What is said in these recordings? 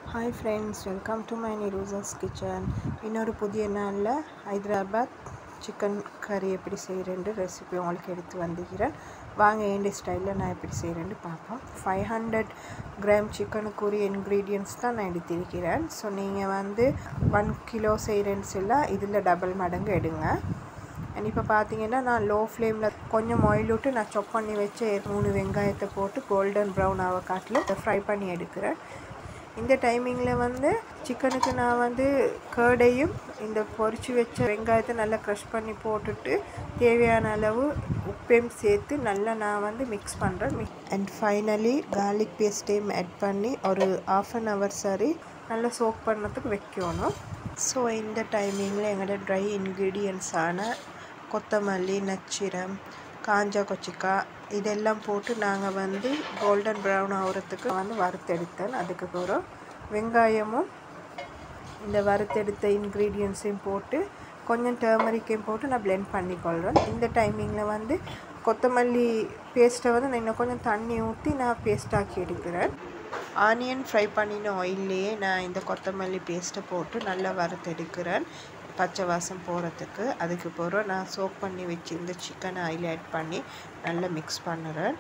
hi friends welcome to my Niroosha's kitchen இன்னொரு புதிய நாளில் ஹைதராபாத் சிக்கன் கறி எப்படி செய்கிறேன்னு ரெசிபி உங்களுக்கு எடுத்து வந்துக்கிறேன் வாங்க ஏண்டி ஸ்டைலில் நான் எப்படி செய்கிறேன்னு பார்ப்போம் ஃபைவ் ஹண்ட்ரட் கிராம் சிக்கனுக்குரிய இன்க்ரீடியன்ஸ் தான் நான் எடுத்திருக்கிறேன் ஸோ நீங்கள் வந்து ஒன் கிலோ செய்கிறேன்னு சொல்ல இதில் டபுள் மடங்கு எடுங்க அண்ட் இப்போ பார்த்தீங்கன்னா நான் லோ ஃப்ளேமில் கொஞ்சம் ஆயில் விட்டு நான் சொப் பண்ணி வச்ச மூணு வெங்காயத்தை போட்டு கோல்டன் ப்ரௌன் ஆவக்காட்டில் ஃப்ரை பண்ணி எடுக்கிறேன் இந்த டைமிங்கில் வந்து சிக்கனுக்கு நான் வந்து கேர்டையும் இந்த பொரிச்சு வச்ச வெங்காயத்தை நல்லா க்ரஷ் பண்ணி போட்டுட்டு தேவையான அளவு உப்பையும் சேர்த்து நல்லா நான் வந்து மிக்ஸ் பண்ணுறேன் அண்ட் ஃபைனலி கார்லிக் பேஸ்ட்டையும் ஆட் பண்ணி ஒரு ஆஃப் அன் ஹவர் சரி நல்லா சோக் பண்ணதுக்கு வைக்கணும் ஸோ இந்த டைமிங்கில் எங்களோட ட்ரை இன்க்ரீடியன்ஸான கொத்தமல்லி நச்சிரம் காஞ்ச கொச்சிக்காய் இதெல்லாம் போட்டு நாங்கள் வந்து கோல்டன் ப்ரௌன் ஆகிறதுக்கு வந்து வறுத்தெடுத்தேன் அதுக்கு பிறகு வெங்காயமும் இந்த வறுத்தெடுத்த இன்க்ரீடியன்ஸையும் போட்டு கொஞ்சம் டர்மரிக்கையும் போட்டு நான் பிளெண்ட் பண்ணிக்கொள்கிறேன் இந்த டைமிங்கில் வந்து கொத்தமல்லி பேஸ்ட்டை வந்து நான் இன்னும் கொஞ்சம் தண்ணி ஊற்றி நான் பேஸ்டாக்கி எடுக்கிறேன் ஆனியன் ஃப்ரை பண்ணின ஆயில்லையே நான் இந்த கொத்தமல்லி பேஸ்ட்டை போட்டு நல்லா வறுத்தெடுக்கிறேன் பச்சை வாசம் போகிறதுக்கு அதுக்கு பிறகு நான் சோப் பண்ணி வச்சுருந்த சிக்கனை ஆயில் ஆட் பண்ணி நல்லா மிக்ஸ் பண்ணுறேன்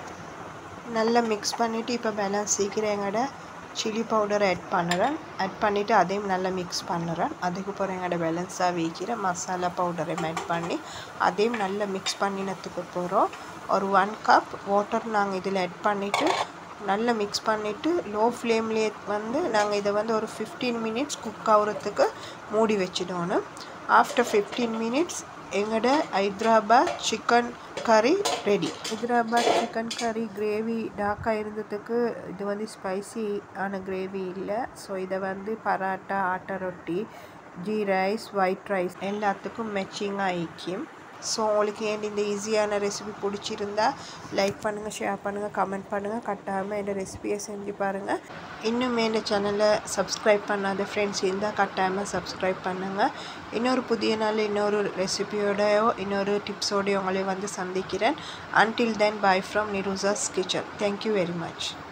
நல்லா மிக்ஸ் பண்ணிவிட்டு இப்போ பேலன்ஸ் சீக்கிரம் எங்களோட சில்லி பவுடர் ஆட் பண்ணுறேன் ஆட் பண்ணிவிட்டு அதையும் நல்லா மிக்ஸ் பண்ணுறேன் அதுக்கு பிறகு எங்களோட பேலன்ஸாக வைக்கிற மசாலா பவுடரையும் ஆட் பண்ணி அதையும் நல்லா மிக்ஸ் பண்ணினதுக்கு பிறகு ஒரு ஒன் கப் வாட்டர் நாங்கள் இதில் ஆட் பண்ணிவிட்டு நல்லா மிக்ஸ் பண்ணிவிட்டு லோ ஃப்ளேம்லேயே வந்து நாங்கள் இதை வந்து ஒரு ஃபிஃப்டீன் மினிட்ஸ் குக் ஆகுறதுக்கு மூடி வச்சிடணும் ஆஃப்டர் ஃபிஃப்டீன் மினிட்ஸ் எங்களோட Hyderabad chicken curry ready Hyderabad chicken curry gravy டாக்காக இருந்ததுக்கு இது வந்து ஸ்பைசி ஆன கிரேவி இல்லை ஸோ இதை வந்து பராட்டா ஆட்டை ரொட்டி ஜீ ரைஸ் ஒயிட் ரைஸ் எல்லாத்துக்கும் மேட்சிங்காக ஐக்கியம் ஸோ உங்களுக்கு ஏன் இந்த ஈஸியான ரெசிபி பிடிச்சிருந்தா லைக் பண்ணுங்கள் ஷேர் பண்ணுங்கள் கமெண்ட் பண்ணுங்கள் கட்டாமல் இந்த ரெசிபியை செஞ்சு பாருங்கள் இன்னும் இந்த சேனலை சப்ஸ்கிரைப் பண்ணாத ஃப்ரெண்ட்ஸ் இருந்தால் கட்டாயமாக சப்ஸ்கிரைப் பண்ணுங்கள் இன்னொரு புதிய நாள் இன்னொரு ரெசிபியோடையோ இன்னொரு டிப்ஸோடையோ உங்களை வந்து சந்திக்கிறேன் until then bye from Niroosha's kitchen thank you very much